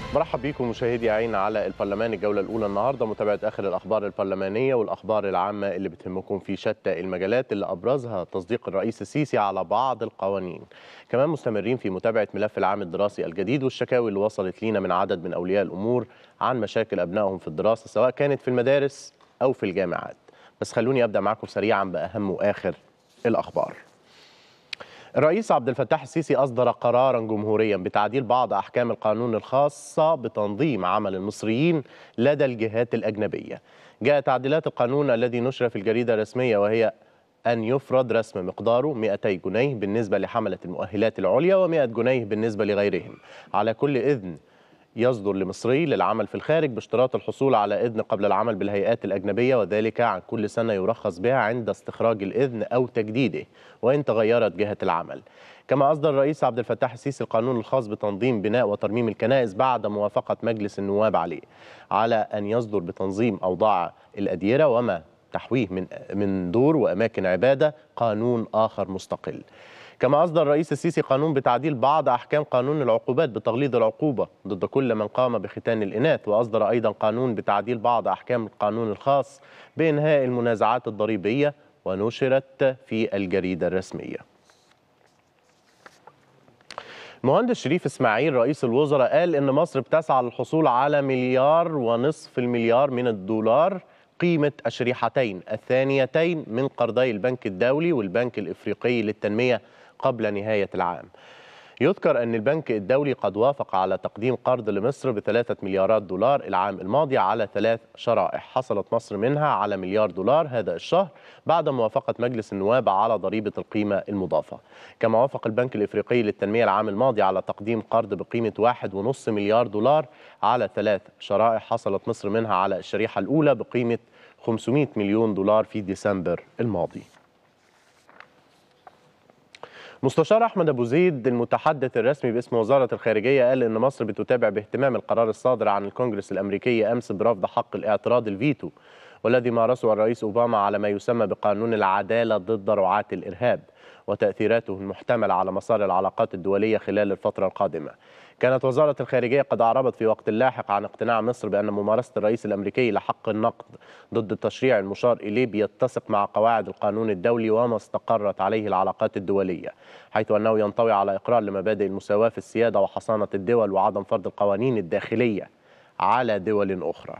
مرحب بكم مشاهدي عين على البرلمان الجولة الأولى النهاردة متابعة آخر الأخبار البرلمانية والأخبار العامة اللي بتهمكم في شتى المجالات اللي أبرزها تصديق الرئيس السيسي على بعض القوانين كمان مستمرين في متابعة ملف العام الدراسي الجديد والشكاوي اللي وصلت لينا من عدد من أولياء الأمور عن مشاكل أبنائهم في الدراسة سواء كانت في المدارس أو في الجامعات بس خلوني أبدأ معكم سريعا بأهم وآخر الأخبار الرئيس عبد الفتاح السيسي أصدر قرارا جمهوريا بتعديل بعض أحكام القانون الخاصة بتنظيم عمل المصريين لدى الجهات الأجنبية جاء تعديلات القانون الذي نشر في الجريدة الرسمية وهي أن يفرض رسم مقداره 200 جنيه بالنسبة لحملة المؤهلات العليا و100 جنيه بالنسبة لغيرهم على كل إذن يصدر لمصري للعمل في الخارج باشتراط الحصول على إذن قبل العمل بالهيئات الأجنبية وذلك عن كل سنة يرخص بها عند استخراج الإذن أو تجديده وإن تغيرت جهة العمل كما أصدر الرئيس عبد الفتاح السيسي القانون الخاص بتنظيم بناء وترميم الكنائس بعد موافقة مجلس النواب عليه على أن يصدر بتنظيم أوضاع الأديرة وما تحويه من من دور وأماكن عبادة قانون آخر مستقل كما أصدر الرئيس السيسي قانون بتعديل بعض أحكام قانون العقوبات بتغليظ العقوبة ضد كل من قام بختان الإناث وأصدر أيضا قانون بتعديل بعض أحكام القانون الخاص بإنهاء المنازعات الضريبية ونشرت في الجريدة الرسمية المهندس شريف اسماعيل رئيس الوزراء قال ان مصر بتسعى للحصول على مليار ونصف المليار من الدولار قيمة الشريحتين الثانيتين من قرضي البنك الدولي والبنك الإفريقي للتنمية قبل نهاية العام يذكر أن البنك الدولي قد وافق على تقديم قرض لمصر بثلاثة مليارات دولار العام الماضي على ثلاث شرائح حصلت مصر منها على مليار دولار هذا الشهر بعد موافقة مجلس النواب على ضريبة القيمة المضافة كما وافق البنك الإفريقي للتنمية العام الماضي على تقديم قرض بقيمة واحد ونص مليار دولار على ثلاث شرائح حصلت مصر منها على الشريحة الأولى بقيمة 500 مليون دولار في ديسمبر الماضي مستشار احمد ابو زيد المتحدث الرسمي باسم وزاره الخارجيه قال ان مصر بتتابع باهتمام القرار الصادر عن الكونجرس الامريكي امس برفض حق الاعتراض الفيتو والذي مارسه الرئيس اوباما على ما يسمى بقانون العداله ضد رعاه الارهاب وتاثيراته المحتمله على مسار العلاقات الدوليه خلال الفتره القادمه. كانت وزاره الخارجيه قد اعربت في وقت لاحق عن اقتناع مصر بان ممارسه الرئيس الامريكي لحق النقد ضد التشريع المشار اليه بيتسق مع قواعد القانون الدولي وما استقرت عليه العلاقات الدوليه، حيث انه ينطوي على اقرار لمبادئ المساواه في السياده وحصانه الدول وعدم فرض القوانين الداخليه على دول اخرى.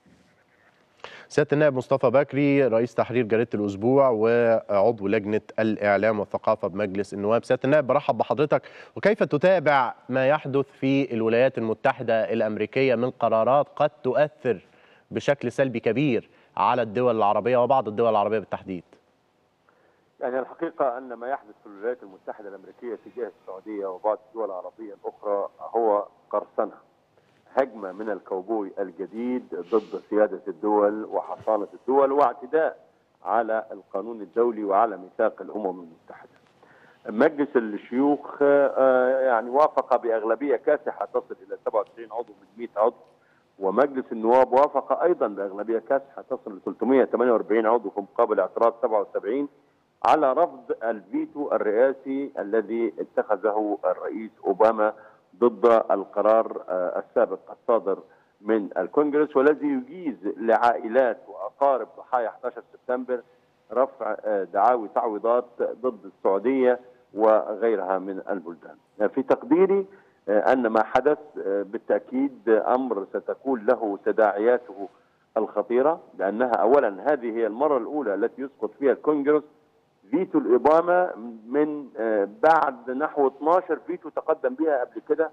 سياده النائب مصطفى بكري رئيس تحرير جريده الاسبوع وعضو لجنه الاعلام والثقافه بمجلس النواب سياده النائب برحب بحضرتك وكيف تتابع ما يحدث في الولايات المتحده الامريكيه من قرارات قد تؤثر بشكل سلبي كبير على الدول العربيه وبعض الدول العربيه بالتحديد يعني الحقيقة أن ما يحدث في الولايات المتحدة الأمريكية تجاه السعودية وبعض الدول العربية الأخرى هو قرصنة هجمة من الكوبوي الجديد ضد سيادة الدول وحصانة الدول واعتداء على القانون الدولي وعلى ميثاق الأمم المتحدة مجلس الشيوخ يعني وافق بأغلبية كاسحة تصل إلى 97 عضو من 100 عضو ومجلس النواب وافق أيضا بأغلبية كاسحة تصل ل 348 عضو في مقابل اعتراض 77 على رفض الفيتو الرئاسي الذي اتخذه الرئيس أوباما ضد القرار السابق الصادر من الكونغرس والذي يجيز لعائلات واقارب ضحايا 11 سبتمبر رفع دعاوي تعويضات ضد السعوديه وغيرها من البلدان. في تقديري ان ما حدث بالتاكيد امر ستكون له تداعياته الخطيره لانها اولا هذه هي المره الاولى التي يسقط فيها الكونغرس فيتو الإبامة من بعد نحو 12 فيتو تقدم بها قبل كده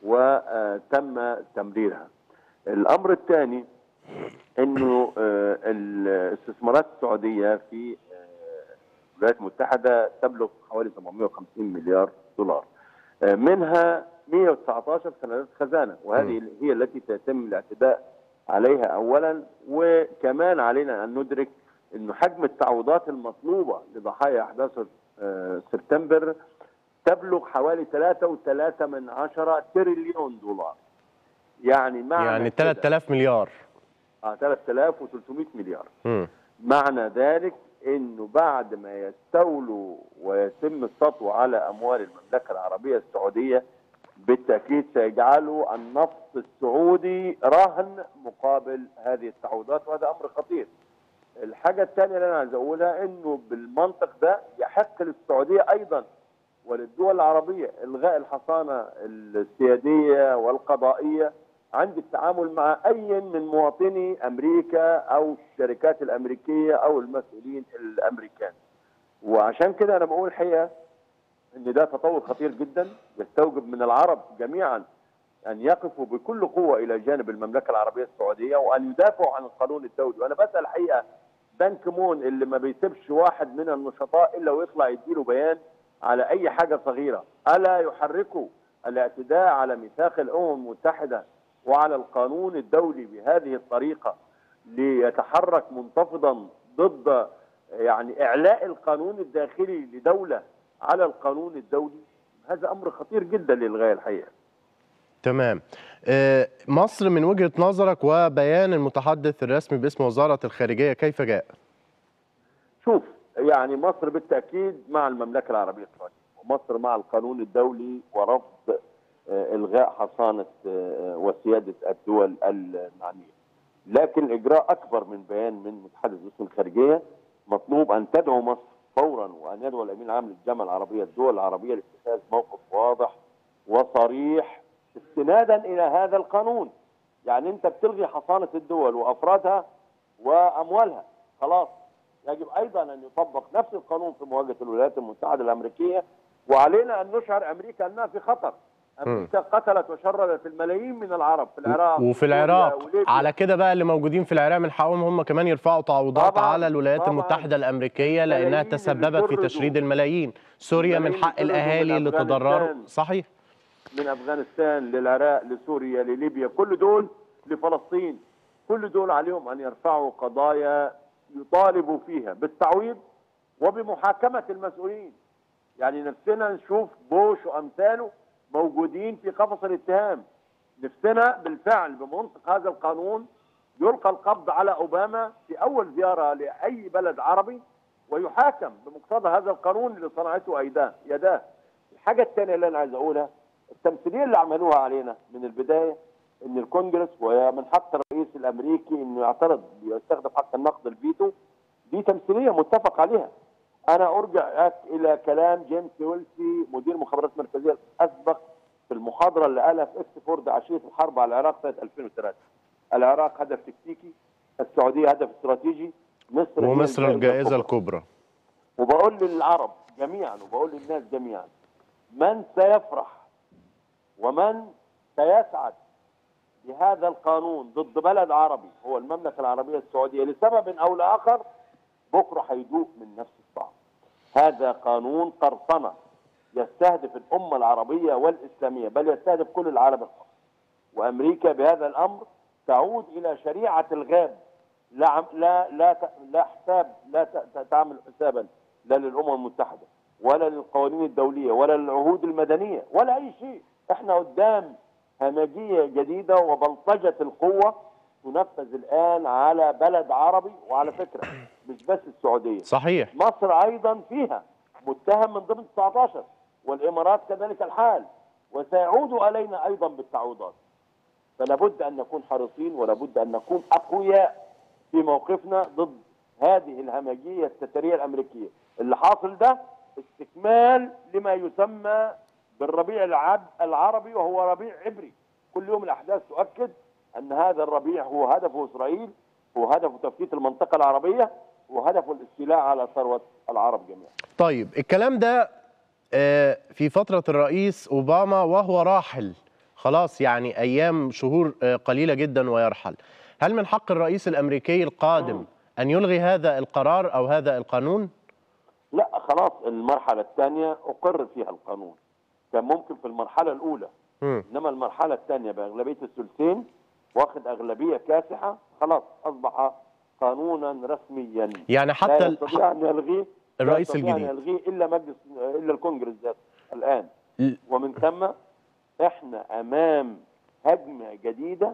وتم تمريرها الأمر الثاني أنه الاستثمارات السعودية في الولايات المتحدة تبلغ حوالي 750 مليار دولار منها 119 سندات خزانة وهذه هي التي سيتم الاعتداء عليها أولا وكمان علينا أن ندرك انه حجم التعويضات المطلوبه لضحايا 11 سبتمبر تبلغ حوالي 3.3 من عشرة تريليون دولار يعني معنى يعني 3000 مليار اه 3300 مليار مم. معنى ذلك انه بعد ما يستولوا ويتم السطو على اموال المملكه العربيه السعوديه بالتاكيد سيجعلوا النفط السعودي رهن مقابل هذه التعويضات وهذا امر خطير. الحاجه الثانيه اللي انا عايز اقولها انه بالمنطق ده يحق للسعوديه ايضا وللدول العربيه الغاء الحصانه السياديه والقضائيه عند التعامل مع اي من مواطني امريكا او الشركات الامريكيه او المسؤولين الامريكان. وعشان كده انا بقول الحقيقه ان ده تطور خطير جدا يستوجب من العرب جميعا ان يقفوا بكل قوه الى جانب المملكه العربيه السعوديه وان يدافعوا عن القانون الدولي وانا بسال الحقيقه بان كيمون اللي ما بيسيبش واحد من النشطاء الا ويطلع يديله بيان على اي حاجه صغيره الا يحركوا الاعتداء على ميثاق الامم المتحده وعلى القانون الدولي بهذه الطريقه ليتحرك منتفضا ضد يعني اعلاء القانون الداخلي لدوله على القانون الدولي هذا امر خطير جدا للغايه الحقيقه تمام آه، مصر من وجهة نظرك وبيان المتحدث الرسمي باسم وزارة الخارجية كيف جاء؟ شوف يعني مصر بالتاكيد مع المملكه العربيه السعوديه ومصر مع القانون الدولي ورفض آه، الغاء حصانه آه، وسياده الدول المعنيه لكن اجراء اكبر من بيان من متحدث باسم الخارجيه مطلوب ان تدعو مصر فورا وان يدعو الامين العام للجامعه العربيه الدول العربيه لاتخاذ موقف واضح وصريح استنادا الى هذا القانون يعني انت بتلغي حصانه الدول وافرادها واموالها خلاص يجب ايضا ان يطبق نفس القانون في مواجهه الولايات المتحده الامريكيه وعلينا ان نشعر امريكا انها في خطر امريكا قتلت وشردت الملايين من العرب في العراق وفي وسوريا العراق وليبيا. على كده بقى اللي موجودين في العراق من حقهم هم كمان يرفعوا تعويضات طبعاً، على الولايات طبعاً. المتحدة الأمريكية لأنها الملايين اللي تسببت في طردوا. تشريد الملايين سوريا من الملايين حق اللي طردوا الأهالي من اللي تضرروا أفغانستان. صحيح من افغانستان للعراق لسوريا لليبيا كل دول لفلسطين كل دول عليهم ان يرفعوا قضايا يطالبوا فيها بالتعويض وبمحاكمه المسؤولين يعني نفسنا نشوف بوش وامثاله موجودين في قفص الاتهام نفسنا بالفعل بمنطق هذا القانون يلقى القبض على اوباما في اول زياره لاي بلد عربي ويحاكم بمقتضى هذا القانون اللي صنعته ايداه يداه الحاجه الثانيه اللي انا عايز اقولها التمثيليه اللي عملوها علينا من البدايه ان الكونجرس ومن حق الرئيس الامريكي انه يعترض يستخدم حق النقد الفيتو دي تمثيليه متفق عليها انا ارجع الى كلام جيمس ويلسي مدير مخابرات مركزيه الاسبق في المحاضره اللي قالها في اكسفورد عشيه الحرب على العراق سنه 2003 العراق هدف تكتيكي السعوديه هدف استراتيجي مصر هي ومصر الجائزة الكبرى. الكبرى وبقول للعرب جميعا وبقول للناس جميعا من سيفرح ومن سيسعد بهذا القانون ضد بلد عربي هو المملكة العربية السعودية لسبب أو لآخر بكرة هيدوق من نفس الطعم هذا قانون قرصنة يستهدف الأمة العربية والإسلامية بل يستهدف كل العالم الحر وأمريكا بهذا الأمر تعود إلى شريعة الغاب لا عم- لا لا ت- لا حساب لا ت- ت- تعمل حسابا لا للامم المتحده ولا للقوانين الدوليه ولا للعهود المدنيه ولا اي شيء احنا قدام همجيه جديده وبلطجه القوه تنفذ الان على بلد عربي وعلى فكره مش بس السعوديه صحيح مصر ايضا فيها متهم من ضمن 19 والامارات كذلك الحال وسيعود علينا ايضا بالتعويضات فلا بد ان نكون حريصين ولا بد ان نكون اقوياء في موقفنا ضد هذه الهمجيه الستريه الامريكيه اللي حاصل ده استكمال لما يسمى بالربيع العب العربي وهو ربيع عبري كل يوم الاحداث تؤكد ان هذا الربيع هو هدفه اسرائيل هو هدفه تفتيت المنطقه العربيه وهدفه الاستيلاء على ثروه العرب جميعا طيب الكلام ده آه، في فترة الرئيس أوباما وهو راحل خلاص يعني أيام شهور آه، قليلة جدا ويرحل هل من حق الرئيس الأمريكي القادم أن يلغي هذا القرار أو هذا القانون؟ لا خلاص المرحله الثانيه اقر فيها القانون كان ممكن في المرحله الاولى مم. انما المرحله الثانيه باغلبيه الثلثين واخد اغلبيه كاسحه خلاص اصبح قانونا رسميا يعني لا حتى ال- يستطيع ان يلغيه الرئيس لا يستطيع الجديد. ان يلغيه الا مجلس الا الكونجرس ذاته الان ل- ومن ثم احنا امام هجمه جديده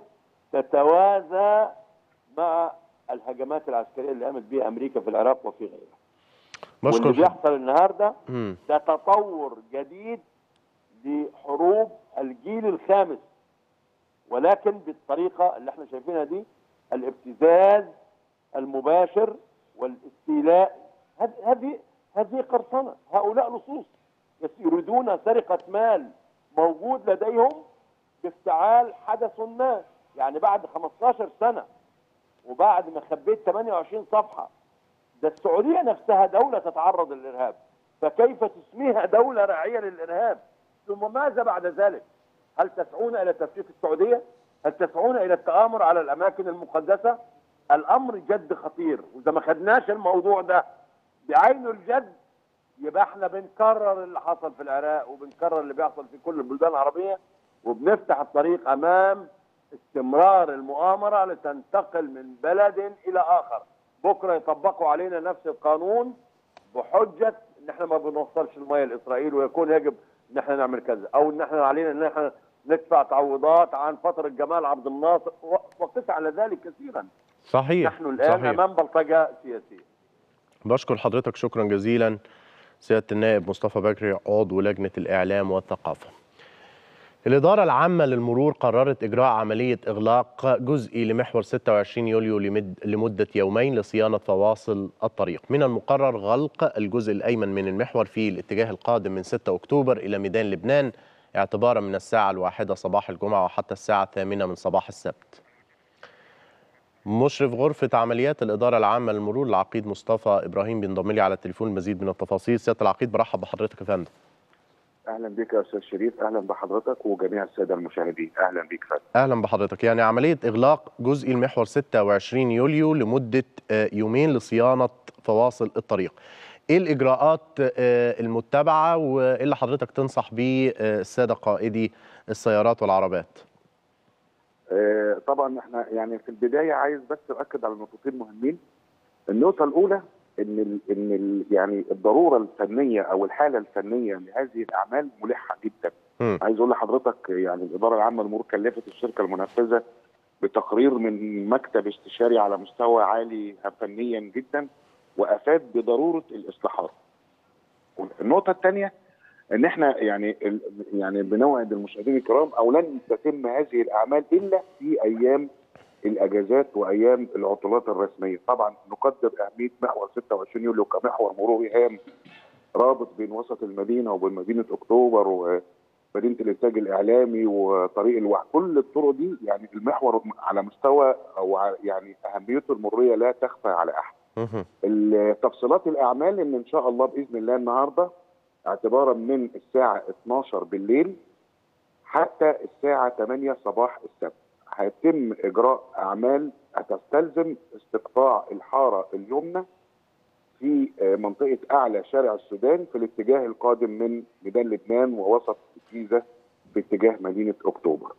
تتوازى مع الهجمات العسكريه اللي قامت بها امريكا في العراق وفي غيرها واللي بشكر بيحصل النهارده مم. ده تطور جديد لحروب الجيل الخامس ولكن بالطريقه اللي احنا شايفينها دي الابتزاز المباشر والاستيلاء هذه هذه هذه قرصنه هؤلاء لصوص يريدون سرقه مال موجود لديهم بافتعال حدث ما يعني بعد 15 سنه وبعد ما خبيت 28 صفحه ده السعوديه نفسها دوله تتعرض للارهاب فكيف تسميها دوله راعيه للارهاب ثم ماذا بعد ذلك هل تسعون الى تفكيك السعوديه هل تسعون الى التامر على الاماكن المقدسه الامر جد خطير واذا ما خدناش الموضوع ده بعينه الجد يبقى احنا بنكرر اللي حصل في العراق وبنكرر اللي بيحصل في كل البلدان العربيه وبنفتح الطريق امام استمرار المؤامره لتنتقل من بلد الى اخر بكره يطبقوا علينا نفس القانون بحجه ان احنا ما بنوصلش الميه لاسرائيل ويكون يجب ان احنا نعمل كذا او ان احنا علينا ان احنا ندفع تعويضات عن فتره جمال عبد الناصر وقس على ذلك كثيرا صحيح نحن الان صحيح. امام بلطجه سياسيه بشكر حضرتك شكرا جزيلا سيادة النائب مصطفى بكري عضو لجنة الإعلام والثقافة الإدارة العامة للمرور قررت إجراء عملية إغلاق جزئي لمحور 26 يوليو لمد لمدة يومين لصيانة فواصل الطريق من المقرر غلق الجزء الأيمن من المحور في الاتجاه القادم من 6 أكتوبر إلى ميدان لبنان اعتبارا من الساعة الواحدة صباح الجمعة وحتى الساعة الثامنة من صباح السبت مشرف غرفة عمليات الإدارة العامة للمرور العقيد مصطفى إبراهيم بينضم لي على التليفون المزيد من التفاصيل سيادة العقيد برحب بحضرتك يا فندم اهلا بك يا استاذ شريف اهلا بحضرتك وجميع الساده المشاهدين اهلا بك فندم أهلا بحضرتك يعني عملية إغلاق جزء المحور 26 يوليو لمدة آه، يومين لصيانة فواصل الطريق إيه الإجراءات آه، المتبعة وإيه اللي حضرتك تنصح بيه آه، السادة قائدي السيارات والعربات آه طبعا احنا يعني في البدايه عايز بس اؤكد على نقطتين مهمين النقطه الاولى ان ال ان ال يعني الضروره الفنيه او الحاله الفنيه لهذه الاعمال ملحه جدا مم. عايز اقول لحضرتك يعني الاداره العامه للمرور كلفت الشركه المنفذه بتقرير من مكتب استشاري على مستوى عالي فنيا جدا وافاد بضروره الاصلاحات. النقطه الثانيه ان احنا يعني ال- يعني بنوعد المشاهدين الكرام او لن تتم هذه الاعمال الا في ايام الاجازات وايام العطلات الرسميه، طبعا نقدر اهميه محور 26 يوليو كمحور مروري هام رابط بين وسط المدينه وبين مدينه اكتوبر ومدينه الانتاج الاعلامي وطريق الوحد، كل الطرق دي يعني المحور على مستوى او ع- يعني اهميته المروريه لا تخفى على احد. مهم. التفصيلات الاعمال ان ان شاء الله باذن الله النهارده اعتبارا من الساعه 12 بالليل حتى الساعه 8 صباح السبت هيتم اجراء اعمال هتستلزم استقطاع الحاره اليمنى في آه، منطقه اعلى شارع السودان في الاتجاه القادم من ميدان لبنان ووسط الجيزه في اتجاه مدينه اكتوبر.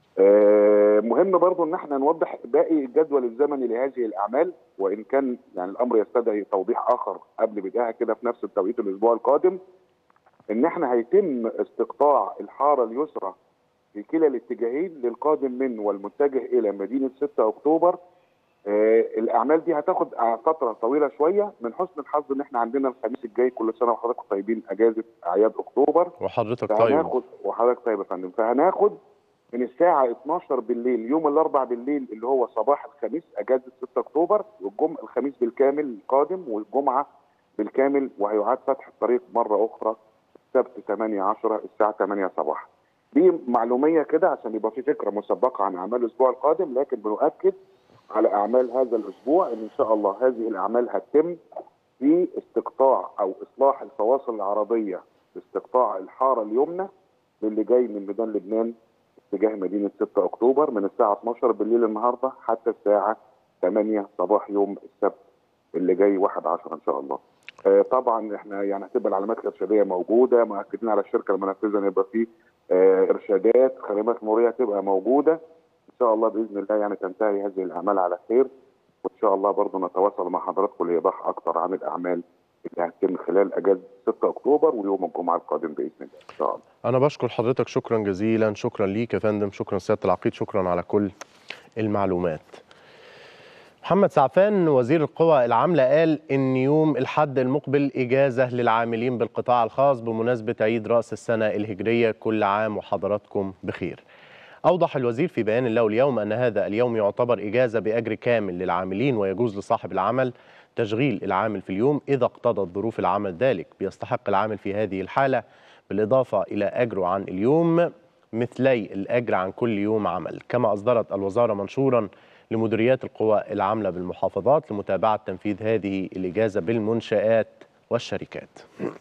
آه، مهم برضو ان احنا نوضح باقي الجدول الزمني لهذه الاعمال وان كان يعني الامر يستدعي توضيح اخر قبل بدايه كده في نفس التوقيت الاسبوع القادم ان احنا هيتم استقطاع الحاره اليسرى في كلا الاتجاهين للقادم من والمتجه الى مدينه 6 اكتوبر آه الاعمال دي هتاخد فتره طويله شويه من حسن الحظ ان احنا عندنا الخميس الجاي كل سنه وحضراتكم طيبين اجازه اعياد اكتوبر وحضرتك طيب فهناخد وحضرتك طيب يا فندم فهناخد من الساعة 12 بالليل يوم الأربع بالليل اللي هو صباح الخميس أجازة 6 أكتوبر والجم الخميس بالكامل القادم والجمعة بالكامل وهيعاد فتح الطريق مرة أخرى السبت 8 10 الساعة 8 صباحا. دي معلومية كده عشان يبقى في فكرة مسبقة عن أعمال الأسبوع القادم لكن بنؤكد على أعمال هذا الأسبوع إن إن شاء الله هذه الأعمال هتتم في استقطاع أو إصلاح الفواصل العرضية استقطاع الحارة اليمنى للي جاي من ميدان لبنان اتجاه مدينة 6 أكتوبر من الساعة 12 بالليل النهاردة حتى الساعة 8 صباح يوم السبت اللي جاي 1 10 إن شاء الله. آه طبعا احنا يعني هتبقى العلامات الارشاديه موجوده مؤكدين على الشركه المنفذه ان يبقى في آه ارشادات خدمات مروريه هتبقى موجوده ان شاء الله باذن الله يعني تنتهي هذه الاعمال على خير وان شاء الله برضه نتواصل مع حضراتكم لايضاح اكثر عن الاعمال اللي هتتم خلال اجازه 6 اكتوبر ويوم الجمعه القادم باذن الله ان شاء الله. أنا بشكر حضرتك شكرا جزيلا شكرا ليك يا فندم شكرا سيادة العقيد شكرا على كل المعلومات محمد سعفان وزير القوى العاملة قال إن يوم الحد المقبل إجازة للعاملين بالقطاع الخاص بمناسبة عيد رأس السنة الهجرية كل عام وحضراتكم بخير أوضح الوزير في بيان له اليوم أن هذا اليوم يعتبر إجازة بأجر كامل للعاملين ويجوز لصاحب العمل تشغيل العامل في اليوم إذا اقتضت ظروف العمل ذلك بيستحق العامل في هذه الحالة بالإضافة إلى أجره عن اليوم مثلي الأجر عن كل يوم عمل كما أصدرت الوزارة منشورا لمديريات القوى العاملة بالمحافظات لمتابعة تنفيذ هذه الإجازة بالمنشآت والشركات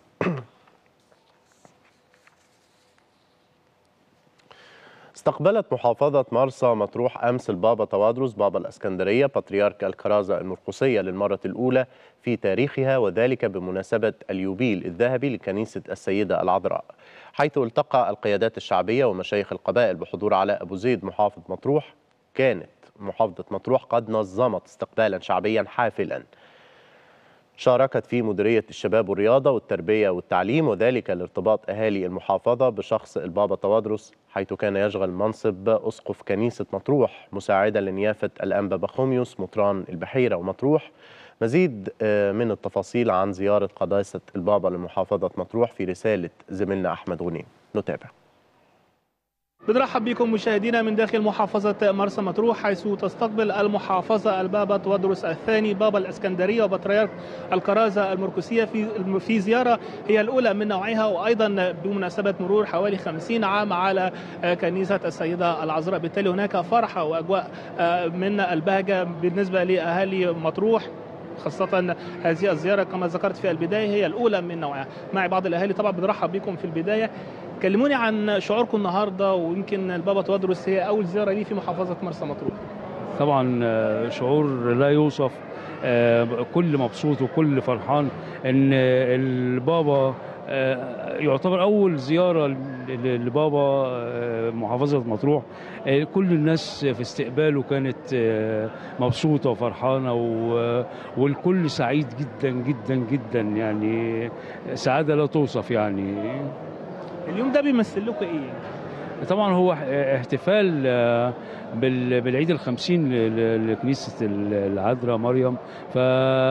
استقبلت محافظة مرسى مطروح أمس البابا توادرس بابا الأسكندرية بطريرك الكرازة المرقسية للمرة الأولى في تاريخها وذلك بمناسبة اليوبيل الذهبي لكنيسة السيدة العذراء حيث التقى القيادات الشعبية ومشايخ القبائل بحضور علاء أبو زيد محافظ مطروح كانت محافظة مطروح قد نظمت استقبالا شعبيا حافلا شاركت في مديرية الشباب والرياضة والتربية والتعليم وذلك لارتباط أهالي المحافظة بشخص البابا توادرس حيث كان يشغل منصب أسقف كنيسة مطروح مساعدا لنيافة الأنبا بخوميوس مطران البحيرة ومطروح مزيد من التفاصيل عن زيارة قداسة البابا لمحافظة مطروح في رسالة زميلنا أحمد غنيم نتابع بنرحب بكم مشاهدينا من داخل محافظة مرسى مطروح حيث تستقبل المحافظة البابا تودرس الثاني بابا الإسكندرية وبطريرك الكرازة المركزية في في زيارة هي الأولى من نوعها وأيضا بمناسبة مرور حوالي 50 عام على كنيسة السيدة العذراء بالتالي هناك فرحة وأجواء من البهجة بالنسبة لأهالي مطروح خاصة هذه الزيارة كما ذكرت في البداية هي الأولى من نوعها معي بعض الأهالي طبعا بنرحب بكم في البداية كلموني عن شعوركم النهارده ويمكن البابا تودرس هي اول زياره لي في محافظه مرسى مطروح. طبعا شعور لا يوصف كل مبسوط وكل فرحان ان البابا يعتبر اول زياره لبابا محافظه مطروح كل الناس في استقباله كانت مبسوطه وفرحانه والكل سعيد جدا جدا جدا يعني سعاده لا توصف يعني اليوم ده بيمثل لكم ايه؟ طبعا هو احتفال بالعيد الخمسين لكنيسة العذراء مريم ف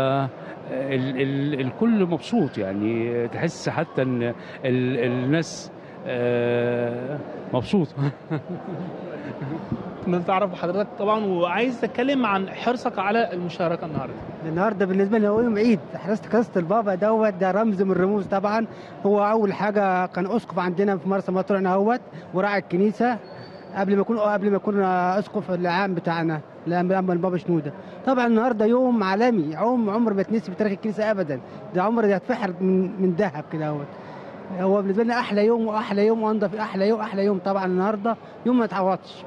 الكل مبسوط يعني تحس حتى ان الناس مبسوط بنتعرف بحضرتك طبعا وعايز اتكلم عن حرصك على المشاركه النهارده. النهارده بالنسبه لي هو يوم عيد حرصت قصه البابا دوت ده رمز من الرموز طبعا هو اول حاجه كان اسقف عندنا في مرسى مطروح اهوت وراعي الكنيسه قبل ما يكون قبل ما يكون اسقف العام بتاعنا لما البابا شنوده طبعا النهارده يوم عالمي يوم عمر ما يتنسي في تاريخ الكنيسه ابدا ده عمر يتفحر من من ذهب كده اهوت هو بالنسبه لنا احلى يوم واحلى يوم وانضف احلى يوم احلى يوم طبعا النهارده يوم ما يتعوضش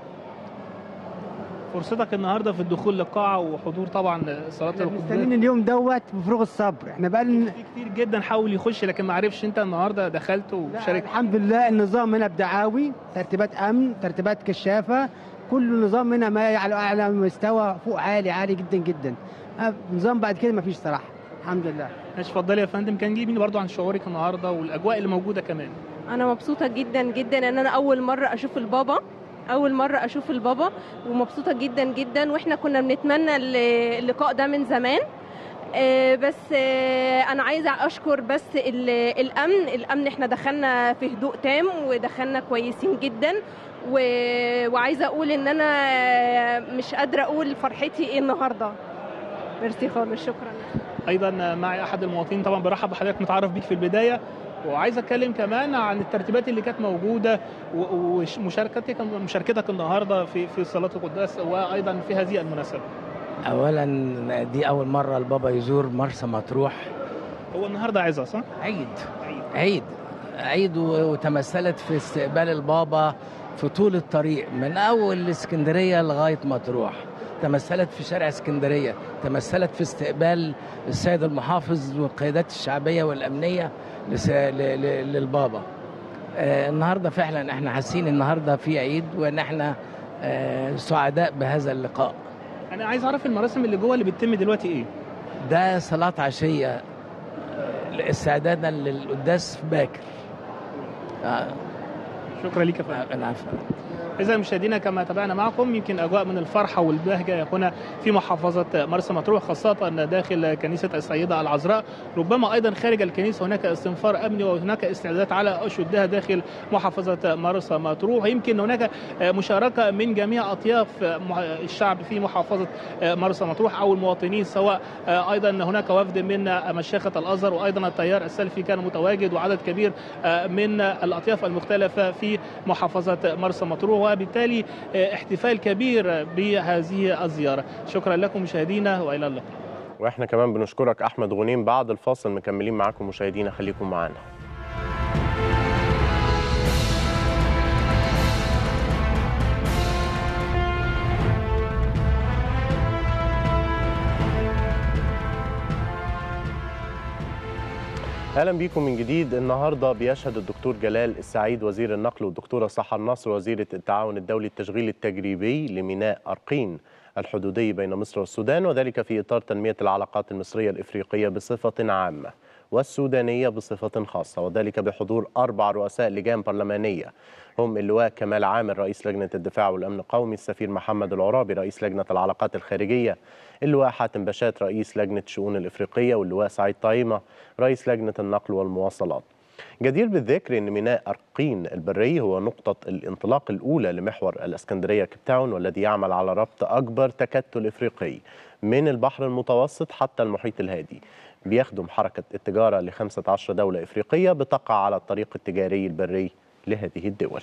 فرصتك النهارده في الدخول للقاعه وحضور طبعا صلاه القداس مستنيين اليوم دوت بفروغ الصبر احنا بقى في كتير جدا حاول يخش لكن ما عرفش انت النهارده دخلت وشاركت الحمد لله النظام هنا بدعاوي ترتيبات امن ترتيبات كشافه كل نظام هنا ما على اعلى مستوى فوق عالي عالي جدا جدا نظام بعد كده ما فيش صراحه الحمد لله ماشي اتفضلي يا فندم كان جيبني برضو عن شعورك النهارده والاجواء اللي موجوده كمان انا مبسوطه جدا جدا ان انا اول مره اشوف البابا اول مره اشوف البابا ومبسوطه جدا جدا واحنا كنا بنتمنى اللقاء ده من زمان بس انا عايزه اشكر بس الامن الامن احنا دخلنا في هدوء تام ودخلنا كويسين جدا وعايزه اقول ان انا مش قادره اقول فرحتي ايه النهارده ميرسي خالص شكرا ايضا معي احد المواطنين طبعا برحب بحضرتك متعرف بيك في البدايه وعايز اتكلم كمان عن الترتيبات اللي كانت موجوده ومشاركتك مشاركتك النهارده في في صلاه القداس وايضا في هذه المناسبه. اولا دي اول مره البابا يزور مرسى مطروح. هو النهارده عظه صح؟ عيد عيد عيد وتمثلت في استقبال البابا في طول الطريق من اول الاسكندريه لغايه مطروح. تمثلت في شارع اسكندريه، تمثلت في استقبال السيد المحافظ والقيادات الشعبيه والامنيه للبابا آه النهارده فعلا احنا حاسين النهارده في عيد وان احنا آه سعداء بهذا اللقاء انا عايز اعرف المراسم اللي جوه اللي بتتم دلوقتي ايه ده صلاه عشيه آه استعدادا للقداس باكر شكرا ليك يا فندم العفو اذا مشاهدينا كما تابعنا معكم يمكن اجواء من الفرحه والبهجه هنا في محافظه مرسى مطروح خاصه داخل كنيسه السيده العذراء ربما ايضا خارج الكنيسه هناك استنفار امني وهناك استعدادات على اشدها داخل محافظه مرسى مطروح يمكن هناك مشاركه من جميع اطياف الشعب في محافظه مرسى مطروح او المواطنين سواء ايضا هناك وفد من مشيخه الازهر وايضا التيار السلفي كان متواجد وعدد كبير من الاطياف المختلفه في محافظه مرسى مطروح وبالتالي احتفال كبير بهذه الزياره شكرا لكم مشاهدينا والى اللقاء واحنا كمان بنشكرك احمد غنيم بعد الفاصل مكملين معاكم مشاهدينا خليكم معانا اهلا بيكم من جديد النهارده بيشهد الدكتور جلال السعيد وزير النقل والدكتوره سحر نصر وزيره التعاون الدولي التشغيل التجريبي لميناء ارقين الحدودي بين مصر والسودان وذلك في اطار تنميه العلاقات المصريه الافريقيه بصفه عامه والسودانيه بصفه خاصه وذلك بحضور اربع رؤساء لجان برلمانيه هم اللواء كمال عامر رئيس لجنه الدفاع والامن القومي السفير محمد العرابي رئيس لجنه العلاقات الخارجيه اللواء حاتم بشات رئيس لجنه الشؤون الافريقيه واللواء سعيد طايمه رئيس لجنه النقل والمواصلات جدير بالذكر ان ميناء ارقين البري هو نقطه الانطلاق الاولى لمحور الاسكندريه كيب تاون والذي يعمل على ربط اكبر تكتل افريقي من البحر المتوسط حتى المحيط الهادي بيخدم حركه التجاره ل 15 دوله افريقيه بتقع على الطريق التجاري البري لهذه الدول.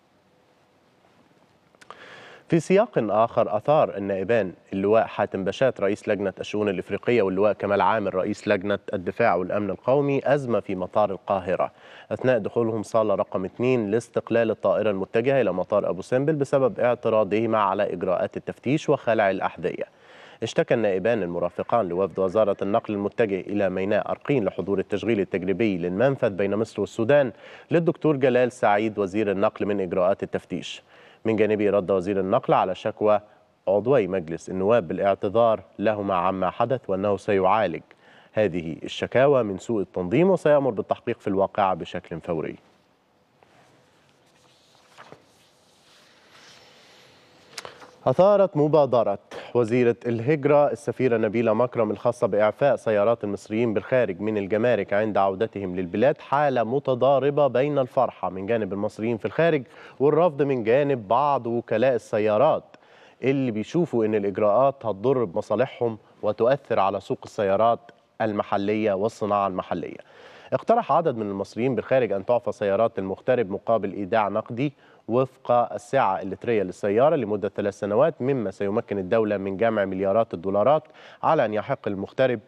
في سياق آخر أثار النائبان اللواء حاتم بشات رئيس لجنة الشؤون الإفريقية واللواء كمال عامر رئيس لجنة الدفاع والأمن القومي أزمة في مطار القاهرة أثناء دخولهم صالة رقم 2 لاستقلال الطائرة المتجهة إلى مطار أبو سمبل بسبب اعتراضهما على إجراءات التفتيش وخلع الأحذية اشتكى النائبان المرافقان لوفد وزارة النقل المتجه إلى ميناء أرقين لحضور التشغيل التجريبي للمنفذ بين مصر والسودان للدكتور جلال سعيد وزير النقل من إجراءات التفتيش من جانبه رد وزير النقل على شكوى عضوي مجلس النواب بالاعتذار لهما عما حدث وأنه سيعالج هذه الشكاوى من سوء التنظيم وسيأمر بالتحقيق في الواقعة بشكل فوري أثارت مبادرة وزيرة الهجرة السفيرة نبيلة مكرم الخاصة بإعفاء سيارات المصريين بالخارج من الجمارك عند عودتهم للبلاد حالة متضاربة بين الفرحة من جانب المصريين في الخارج والرفض من جانب بعض وكلاء السيارات اللي بيشوفوا إن الإجراءات هتضر بمصالحهم وتؤثر على سوق السيارات المحلية والصناعة المحلية اقترح عدد من المصريين بالخارج أن تعفى سيارات المغترب مقابل إيداع نقدي وفق السعة اللترية للسيارة لمدة ثلاث سنوات مما سيمكن الدولة من جمع مليارات الدولارات على أن يحق المغترب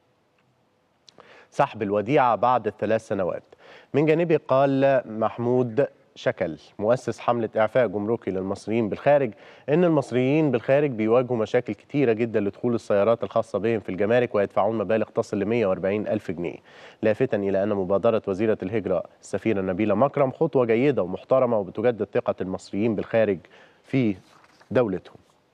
سحب الوديعة بعد الثلاث سنوات من جانبه قال محمود شكل مؤسس حملة إعفاء جمركي للمصريين بالخارج إن المصريين بالخارج بيواجهوا مشاكل كتيرة جدا لدخول السيارات الخاصة بهم في الجمارك ويدفعون مبالغ تصل ل 140 ألف جنيه لافتا إلى أن مبادرة وزيرة الهجرة السفيرة نبيلة مكرم خطوة جيدة ومحترمة وبتجدد ثقة المصريين بالخارج في دولتهم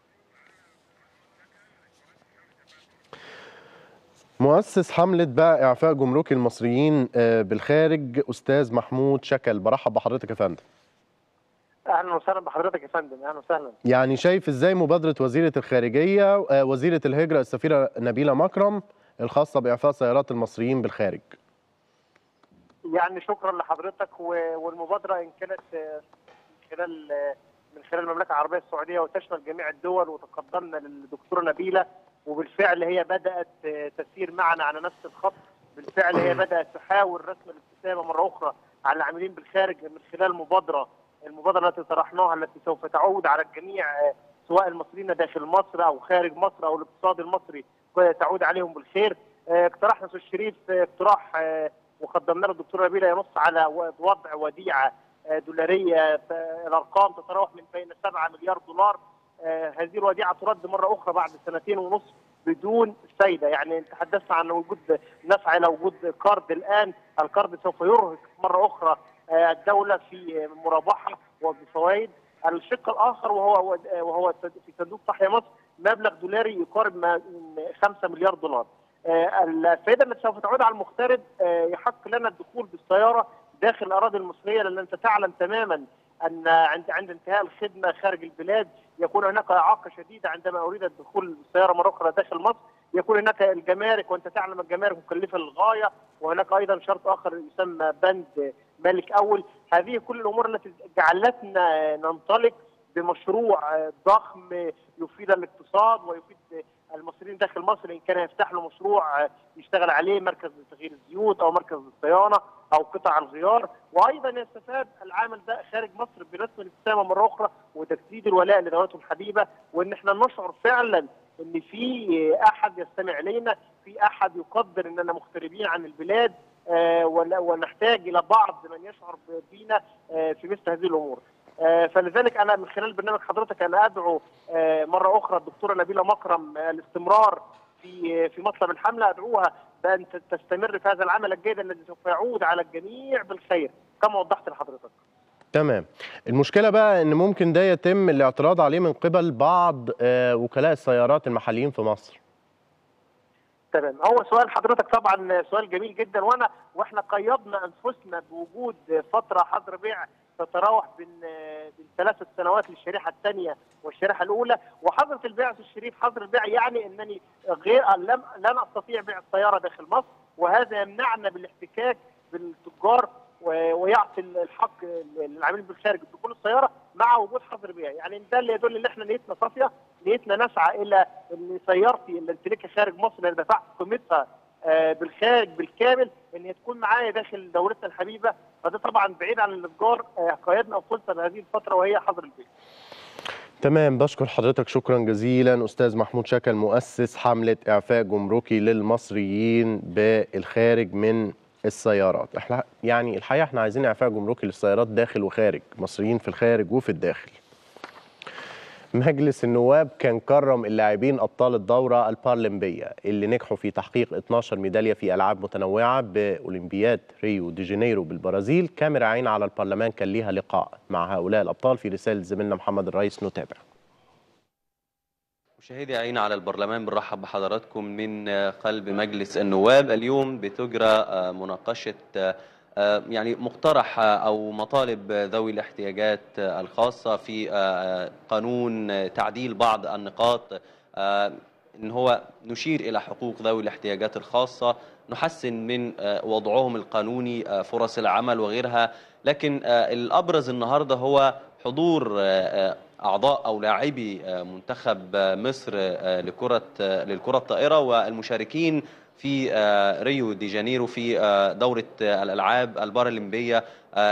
مؤسس حملة بقى إعفاء جمركي المصريين بالخارج أستاذ محمود شكل برحب بحضرتك يا فندم اهلا وسهلا بحضرتك يا فندم اهلا وسهلا يعني شايف ازاي مبادرة وزيرة الخارجية وزيرة الهجرة السفيرة نبيلة مكرم الخاصة بإعفاء سيارات المصريين بالخارج يعني شكرا لحضرتك والمبادرة إن كانت من خلال من خلال المملكة العربية السعودية وتشمل جميع الدول وتقدمنا للدكتورة نبيلة وبالفعل هي بدأت تسير معنا على نفس الخط بالفعل هي بدأت تحاول رسم الابتسامة مرة أخرى على العاملين بالخارج من خلال مبادرة المبادرة التي طرحناها التي سوف تعود على الجميع سواء المصريين داخل مصر أو خارج مصر أو الاقتصاد المصري تعود عليهم بالخير اقترحنا استاذ الشريف اقتراح وقدمنا له الدكتور نبيله ينص على وضع وديعه دولاريه الارقام تتراوح من بين 7 مليار دولار هذه الوديعه ترد مره اخرى بعد سنتين ونصف بدون فايده يعني تحدثنا عن وجود نسعى الى وجود قرض الان القرض سوف يرهق مره اخرى الدوله في مرابحه وبفوائد الشق الاخر وهو وهو في صندوق تحيا مصر مبلغ دولاري يقارب 5 مليار دولار الفائده التي سوف تعود على المغترب يحق لنا الدخول بالسياره داخل الاراضي المصريه لان انت تعلم تماما ان عند عند انتهاء الخدمه خارج البلاد يكون هناك اعاقه شديده عندما اريد دخول السياره مره اخرى داخل مصر يكون هناك الجمارك وانت تعلم الجمارك مكلفه للغايه وهناك ايضا شرط اخر يسمى بند مالك اول هذه كل الامور التي جعلتنا ننطلق بمشروع ضخم يفيد الاقتصاد ويفيد المصريين داخل مصر ان كان يفتح له مشروع يشتغل عليه مركز لتغيير الزيوت او مركز للصيانه او قطع الغيار وايضا يستفاد العامل ده خارج مصر برسم الابتسامه مره اخرى وتجديد الولاء لدولته الحبيبه وان احنا نشعر فعلا ان في احد يستمع الينا في احد يقدر اننا مغتربين عن البلاد آه ونحتاج الى بعض من يشعر بينا آه في مثل هذه الامور آه فلذلك انا من خلال برنامج حضرتك انا ادعو مره اخرى الدكتوره نبيله مكرم الاستمرار في في مطلب الحمله ادعوها بان تستمر في هذا العمل الجيد الذي سوف يعود على الجميع بالخير كما وضحت لحضرتك. تمام المشكله بقى ان ممكن ده يتم الاعتراض عليه من قبل بعض وكلاء السيارات المحليين في مصر. تمام هو سؤال حضرتك طبعا سؤال جميل جدا وانا واحنا قيضنا انفسنا بوجود فتره حظر بيع تتراوح بين بين ثلاث سنوات للشريحه الثانيه والشريحه الاولى وحظر البيع في الشريف حظر البيع يعني انني غير لم لن استطيع بيع السياره داخل مصر وهذا يمنعنا بالاحتكاك بالتجار ويعطي الحق للعاملين بالخارج بدخول السياره مع وجود حظر بيع يعني ده اللي يدل ان احنا نيتنا صافيه نيتنا نسعى الى ان سيارتي اللي امتلكها خارج مصر اللي دفعت قيمتها بالخارج بالكامل ان هي تكون معايا داخل دولتنا الحبيبه فده طبعا بعيد عن الاتجار قيدنا انفسنا بهذه الفتره وهي حظر البيع. تمام بشكر حضرتك شكرا جزيلا استاذ محمود شكل مؤسس حمله اعفاء جمركي للمصريين بالخارج من السيارات احنا يعني الحقيقه احنا عايزين اعفاء جمركي للسيارات داخل وخارج مصريين في الخارج وفي الداخل مجلس النواب كان كرم اللاعبين ابطال الدوره البارالمبيه اللي نجحوا في تحقيق 12 ميداليه في العاب متنوعه باولمبياد ريو دي جانيرو بالبرازيل كاميرا عين على البرلمان كان ليها لقاء مع هؤلاء الابطال في رساله زميلنا محمد الرئيس نتابع مشاهدي عين على البرلمان بنرحب بحضراتكم من قلب مجلس النواب اليوم بتجرى مناقشه يعني مقترح او مطالب ذوي الاحتياجات الخاصه في قانون تعديل بعض النقاط ان هو نشير الى حقوق ذوي الاحتياجات الخاصه نحسن من وضعهم القانوني فرص العمل وغيرها لكن الابرز النهارده هو حضور اعضاء او لاعبي منتخب مصر لكره للكره الطائره والمشاركين في ريو دي جانيرو في دورة الألعاب البارالمبية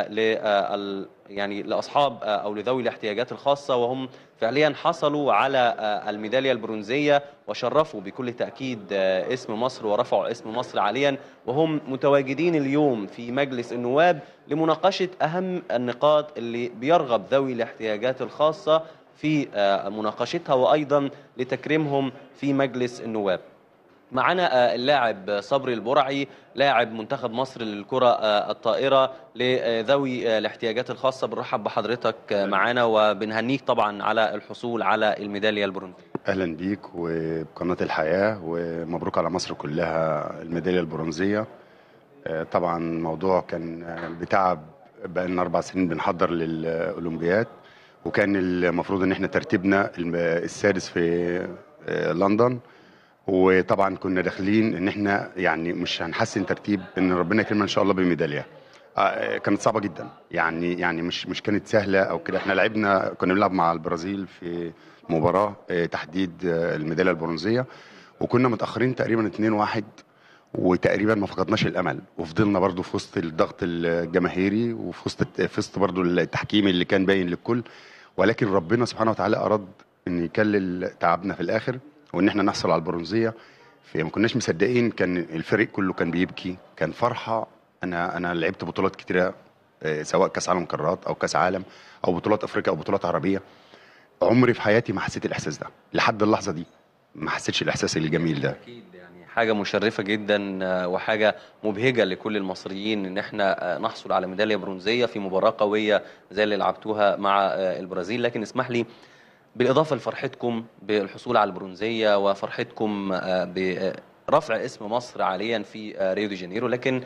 ل يعني لأصحاب أو لذوي الاحتياجات الخاصة وهم فعليا حصلوا على الميدالية البرونزية وشرفوا بكل تأكيد اسم مصر ورفعوا اسم مصر عاليا وهم متواجدين اليوم في مجلس النواب لمناقشة أهم النقاط اللي بيرغب ذوي الاحتياجات الخاصة في مناقشتها وأيضا لتكريمهم في مجلس النواب معنا اللاعب صبري البرعي لاعب منتخب مصر للكرة الطائرة لذوي الاحتياجات الخاصة بنرحب بحضرتك معنا وبنهنيك طبعا على الحصول على الميدالية البرونزية أهلا بيك وبقناة الحياة ومبروك على مصر كلها الميدالية البرونزية طبعا موضوع كان بتعب بقالنا أربع سنين بنحضر للأولمبياد وكان المفروض ان احنا ترتيبنا السادس في لندن وطبعا كنا داخلين ان احنا يعني مش هنحسن ترتيب ان ربنا يكرمنا ان شاء الله بميداليه آه كانت صعبه جدا يعني يعني مش مش كانت سهله او كده احنا لعبنا كنا بنلعب مع البرازيل في مباراه آه تحديد آه الميداليه البرونزيه وكنا متاخرين تقريبا 2-1 وتقريبا ما فقدناش الامل وفضلنا برضو في وسط الضغط الجماهيري وفي وسط في وسط برضو التحكيم اللي كان باين للكل ولكن ربنا سبحانه وتعالى اراد ان يكلل تعبنا في الاخر وان احنا نحصل على البرونزيه فما كناش مصدقين كان الفريق كله كان بيبكي كان فرحه انا انا لعبت بطولات كتيره سواء كاس عالم قارات او كاس عالم او بطولات افريقيا او بطولات عربيه عمري في حياتي ما حسيت الاحساس ده لحد اللحظه دي ما حسيتش الاحساس الجميل ده اكيد يعني حاجه مشرفه جدا وحاجه مبهجه لكل المصريين ان احنا نحصل على ميداليه برونزيه في مباراه قويه زي اللي لعبتوها مع البرازيل لكن اسمح لي بالإضافة لفرحتكم بالحصول على البرونزية وفرحتكم برفع اسم مصر عاليا في ريو دي جانيرو لكن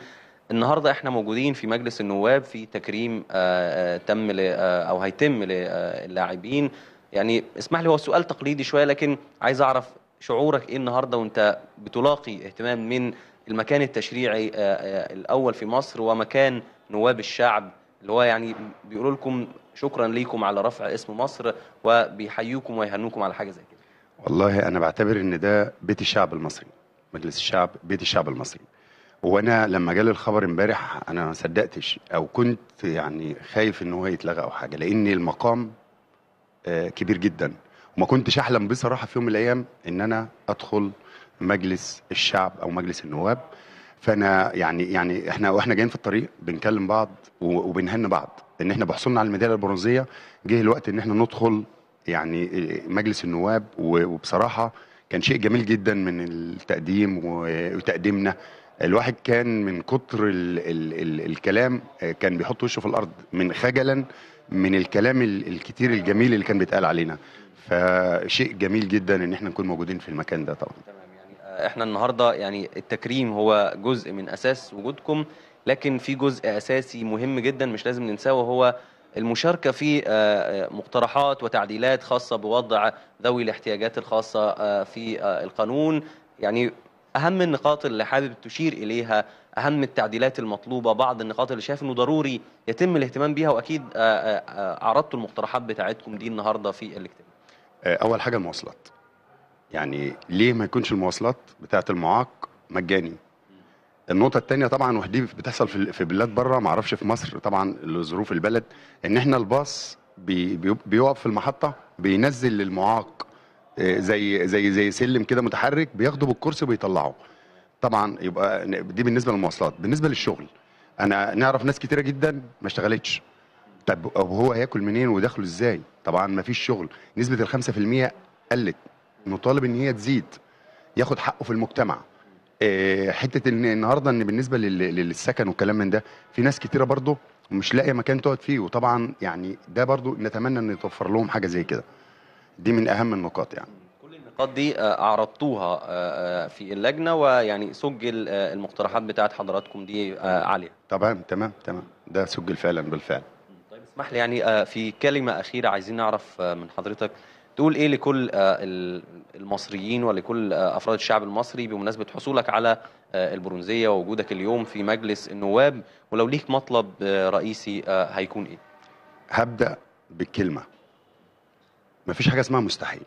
النهارده احنا موجودين في مجلس النواب في تكريم آه، آه، تم ل- آه، او هيتم للاعبين يعني اسمح لي هو السؤال تقليدي شويه لكن عايز اعرف شعورك ايه النهارده وانت بتلاقي اهتمام من المكان التشريعي آه، آه، الاول في مصر ومكان نواب الشعب اللي هو يعني بيقولوا لكم شكرا ليكم على رفع اسم مصر وبيحيوكم ويهنوكم على حاجه زي كده والله انا بعتبر ان ده بيت الشعب المصري مجلس الشعب بيت الشعب المصري وانا لما جالي الخبر امبارح انا ما صدقتش او كنت يعني خايف ان هو يتلغى او حاجه لان المقام آه، كبير جدا وما كنتش احلم بصراحه في يوم من الايام ان انا ادخل مجلس الشعب او مجلس النواب فانا يعني يعني احنا واحنا جايين في الطريق بنكلم بعض و- وبنهن بعض ان احنا بحصلنا على الميداليه البرونزيه جه الوقت ان احنا ندخل يعني مجلس النواب و- وبصراحه كان شيء جميل جدا من التقديم و- وتقديمنا الواحد كان من كتر ال ال ال الكلام آه، كان بيحط وشه في الارض من خجلا من الكلام ال- الكتير الجميل اللي كان بيتقال علينا فشيء جميل جدا ان احنا نكون موجودين في المكان ده طبعا احنا النهارده يعني التكريم هو جزء من اساس وجودكم لكن في جزء اساسي مهم جدا مش لازم ننساه وهو المشاركه في آه، آه، مقترحات وتعديلات خاصه بوضع ذوي الاحتياجات الخاصه آه، في آه، القانون يعني اهم النقاط اللي حابب تشير اليها اهم التعديلات المطلوبه بعض النقاط اللي شايف انه ضروري يتم الاهتمام بيها واكيد آه، آه، آه، عرضتوا المقترحات بتاعتكم دي النهارده في الاجتماع آه، اول حاجه المواصلات يعني ليه ما يكونش المواصلات بتاعه المعاق مجاني النقطة التانية طبعا ودي بتحصل في في بلاد بره ما اعرفش في مصر طبعا لظروف البلد ان احنا الباص بي بي- بيقف في المحطة بينزل للمعاق آه، زي زي زي سلم كده متحرك بياخده بالكرسي وبيطلعه طبعا يبقى دي بالنسبة للمواصلات بالنسبة للشغل انا نعرف ناس كتيرة جدا ما اشتغلتش طب أو هو هياكل منين ودخله ازاي طبعا ما فيش شغل نسبة الخمسة في المية قلت نطالب ان هي تزيد ياخد حقه في المجتمع إيه، حته ان النهارده ان بالنسبه لل- للسكن والكلام من ده في ناس كتيره برضه مش لاقيه مكان تقعد فيه وطبعا يعني ده برضه نتمنى ان يتوفر لهم حاجه زي كده دي من اهم النقاط يعني النقاط دي آه، عرضتوها آه، آه، في اللجنه ويعني سجل آه، المقترحات بتاعت حضراتكم دي آه، عليها طبعا تمام تمام ده سجل فعلا بالفعل اسمح لي يعني آه، في كلمه اخيره عايزين نعرف آه، من حضرتك تقول ايه لكل آه، ال- المصريين ولكل آه، افراد الشعب المصري بمناسبه حصولك على آه، البرونزيه ووجودك اليوم في مجلس النواب ولو ليك مطلب آه، رئيسي آه، هيكون ايه؟ هبدا بالكلمه مفيش حاجه اسمها مستحيل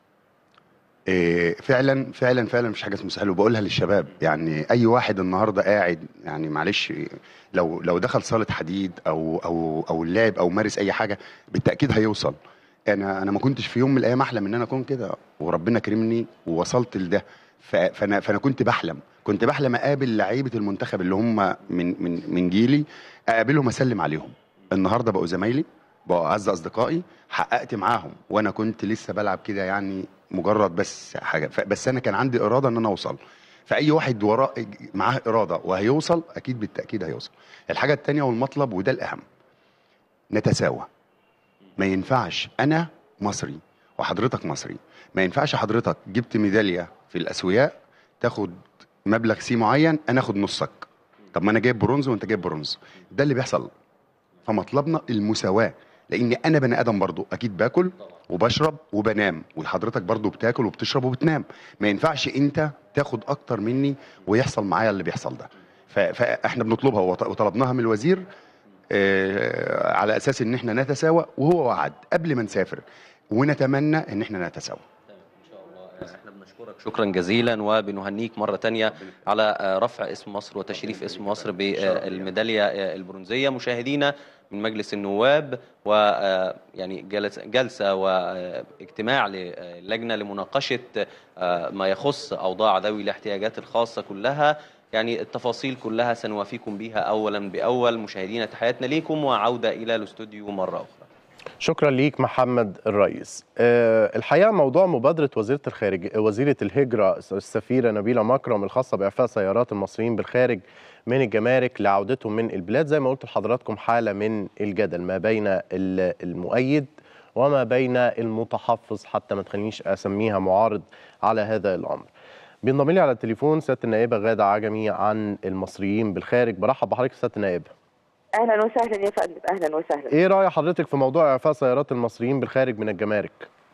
إيه فعلا فعلا فعلا مفيش حاجه اسمها مستحيل وبقولها للشباب يعني اي واحد النهارده قاعد يعني معلش لو لو دخل صاله حديد او او او لعب او مارس اي حاجه بالتاكيد هيوصل انا انا ما كنتش في يوم من الايام احلم ان انا اكون كده وربنا كرمني ووصلت لده ف- فانا فانا كنت بحلم كنت بحلم اقابل لعيبه المنتخب اللي هم من من من جيلي اقابلهم اسلم عليهم النهارده بقوا زمايلي بقوا اعز اصدقائي حققت معاهم وانا كنت لسه بلعب كده يعني مجرد بس حاجه ف- بس انا كان عندي اراده ان انا اوصل فاي واحد وراه معاه اراده وهيوصل اكيد بالتاكيد هيوصل الحاجه الثانيه والمطلب وده الاهم نتساوى ما ينفعش انا مصري وحضرتك مصري ما ينفعش حضرتك جبت ميداليه في الاسوياء تاخد مبلغ سي معين انا اخد نصك طب ما انا جايب برونز وانت جايب برونز ده اللي بيحصل فمطلبنا المساواه لان انا بني ادم برضو اكيد باكل وبشرب وبنام وحضرتك برضو بتاكل وبتشرب وبتنام ما ينفعش انت تاخد اكتر مني ويحصل معايا اللي بيحصل ده ف- فاحنا بنطلبها وط- وطلبناها من الوزير آه، على اساس ان احنا نتساوى وهو وعد قبل ما نسافر ونتمنى ان احنا نتساوى احنا بنشكرك شكرا جزيلا وبنهنيك مره تانية على آه، رفع اسم مصر وتشريف اسم مصر بالميداليه آه، البرونزيه مشاهدينا من مجلس النواب ويعني جلسه واجتماع للجنه لمناقشه آه، ما يخص اوضاع ذوي الاحتياجات الخاصه كلها يعني التفاصيل كلها سنوافيكم بها اولا باول مشاهدينا تحياتنا ليكم وعوده الى الاستوديو مره اخرى شكرا ليك محمد الرئيس أه الحقيقه موضوع مبادره وزيره الخارج وزيره الهجره السفيره نبيله مكرم الخاصه باعفاء سيارات المصريين بالخارج من الجمارك لعودتهم من البلاد زي ما قلت لحضراتكم حاله من الجدل ما بين ال- المؤيد وما بين المتحفظ حتى ما تخلينيش اسميها معارض على هذا الامر بينضم لي على التليفون سياده النائبه غاده عجمي عن المصريين بالخارج برحب بحضرتك سياده النائبه اهلا وسهلا يا فندم اهلا وسهلا ايه راي حضرتك في موضوع اعفاء سيارات المصريين بالخارج من الجمارك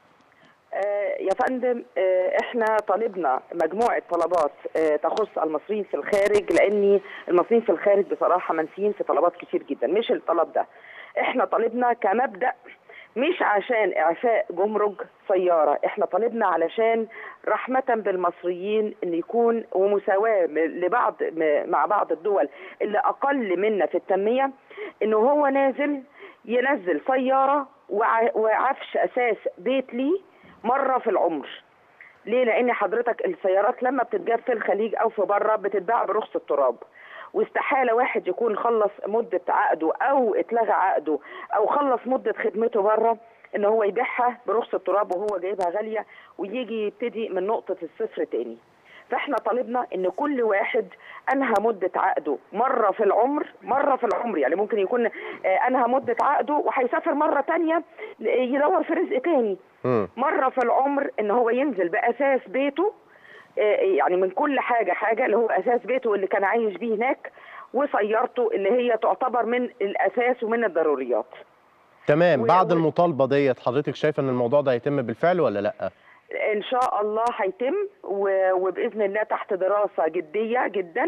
آه يا فندم آه احنا طالبنا مجموعه طلبات آه تخص المصريين في الخارج لان المصريين في الخارج بصراحه منسيين في طلبات كتير جدا مش الطلب ده احنا طالبنا كمبدا مش عشان اعفاء جمرك سياره احنا طالبنا علشان رحمه بالمصريين ان يكون ومساواه لبعض مع بعض الدول اللي اقل منا في التنميه انه هو نازل ينزل سياره وعفش اساس بيت ليه مره في العمر ليه لان حضرتك السيارات لما بتتجاب في الخليج او في بره بتتباع برخص التراب واستحاله واحد يكون خلص مده عقده او اتلغى عقده او خلص مده خدمته بره ان هو يبيعها برخص التراب وهو جايبها غاليه ويجي يبتدي من نقطه الصفر تاني فاحنا طالبنا ان كل واحد انهى مده عقده مره في العمر مره في العمر يعني ممكن يكون انهى مده عقده وهيسافر مره تانية يدور في رزق تاني مره في العمر ان هو ينزل باساس بيته يعني من كل حاجه حاجه اللي هو اساس بيته اللي كان عايش بيه هناك وسيارته اللي هي تعتبر من الاساس ومن الضروريات تمام بعد المطالبه ديت حضرتك شايفه ان الموضوع ده هيتم بالفعل ولا لا ان شاء الله هيتم وباذن الله تحت دراسه جديه جدا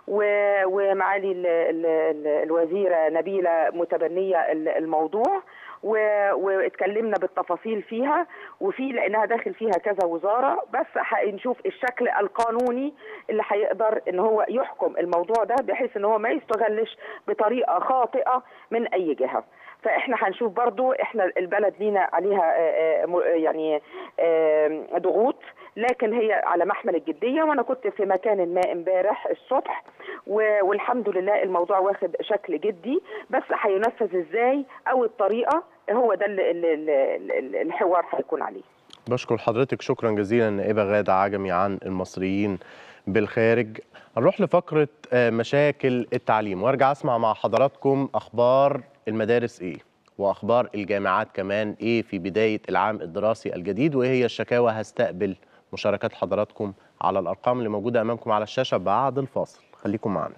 ومعالي الوزيره نبيله متبنيه الموضوع واتكلمنا بالتفاصيل فيها وفي لانها داخل فيها كذا وزاره بس هنشوف الشكل القانوني اللي هيقدر ان هو يحكم الموضوع ده بحيث ان هو ما يستغلش بطريقه خاطئه من اي جهه فاحنا هنشوف برضو احنا البلد لينا عليها يعني ضغوط لكن هي على محمل الجديه وانا كنت في مكان ما امبارح الصبح والحمد لله الموضوع واخد شكل جدي بس هينفذ ازاي او الطريقه هو ده اللي الحوار هيكون عليه بشكر حضرتك شكرا جزيلا نائبه غاده عجمي عن المصريين بالخارج هنروح لفقره مشاكل التعليم وارجع اسمع مع حضراتكم اخبار المدارس ايه واخبار الجامعات كمان ايه في بدايه العام الدراسي الجديد وايه هي الشكاوى هستقبل مشاركات حضراتكم على الارقام اللي موجوده امامكم على الشاشه بعد الفاصل خليكم معنا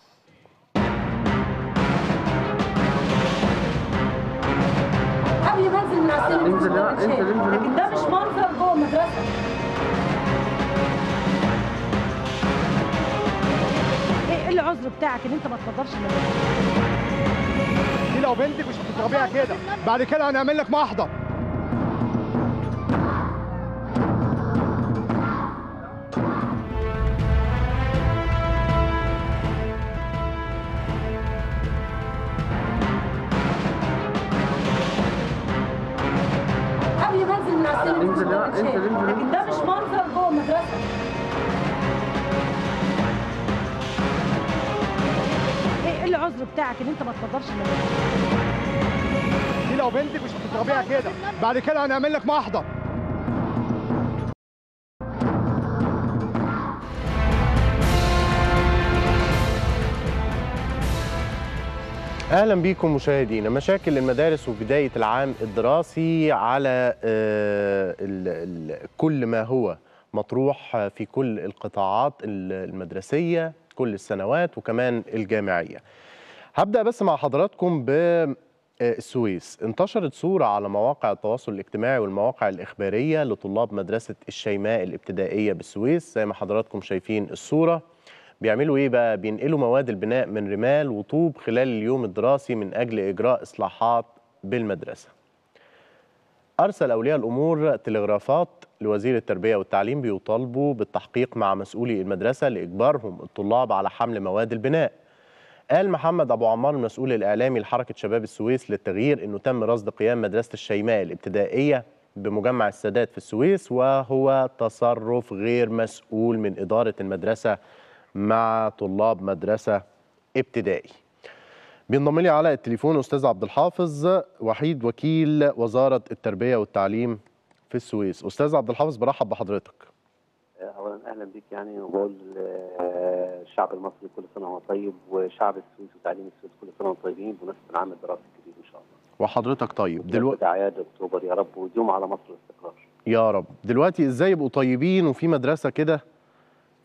قبل ما انزل من على السلم انزل انزل انزل لكن ده مش منظر جوه المدرسه ايه العذر بتاعك ان انت ما تفضلش المدرسه دي لو بنتك مش هتضربيها كده بعد كده هنعمل لك محضر قبل ما انزل من على السلم انزل انزل انزل لكن ده مش منظر جوه المدرسه ايه العذر بتاعك ان انت ما تفضلش المدرسه دي لو بنتك مش هتضربيها كده بعد كده هنعمل لك محضر اهلا بيكم مشاهدينا مشاكل المدارس وبدايه العام الدراسي على آه، ال- ال- كل ما هو مطروح في كل القطاعات المدرسيه كل السنوات وكمان الجامعيه هبدا بس مع حضراتكم بالسويس انتشرت صوره على مواقع التواصل الاجتماعي والمواقع الاخباريه لطلاب مدرسه الشيماء الابتدائيه بالسويس زي ما حضراتكم شايفين الصوره بيعملوا ايه بقى بينقلوا مواد البناء من رمال وطوب خلال اليوم الدراسي من اجل اجراء اصلاحات بالمدرسه ارسل اولياء الامور تلغرافات لوزير التربيه والتعليم بيطالبوا بالتحقيق مع مسؤولي المدرسه لاجبارهم الطلاب على حمل مواد البناء قال محمد ابو عمار المسؤول الاعلامي لحركه شباب السويس للتغيير انه تم رصد قيام مدرسه الشيماء الابتدائيه بمجمع السادات في السويس وهو تصرف غير مسؤول من اداره المدرسه مع طلاب مدرسه ابتدائي. بينضم لي على التليفون استاذ عبد الحافظ وحيد وكيل وزاره التربيه والتعليم في السويس. استاذ عبد الحافظ برحب بحضرتك. اولا اهلا بك يعني وبقول للشعب المصري كل سنه وهو طيب وشعب السويس وتعليم السويس كل سنه وانتم طيبين بمناسبه العام الدراسي الجديد ان شاء الله. وحضرتك طيب دلوقتي اعياد اكتوبر يا رب ويدوم على مصر الاستقرار. يا رب دلوقتي ازاي يبقوا طيبين وفي مدرسه كده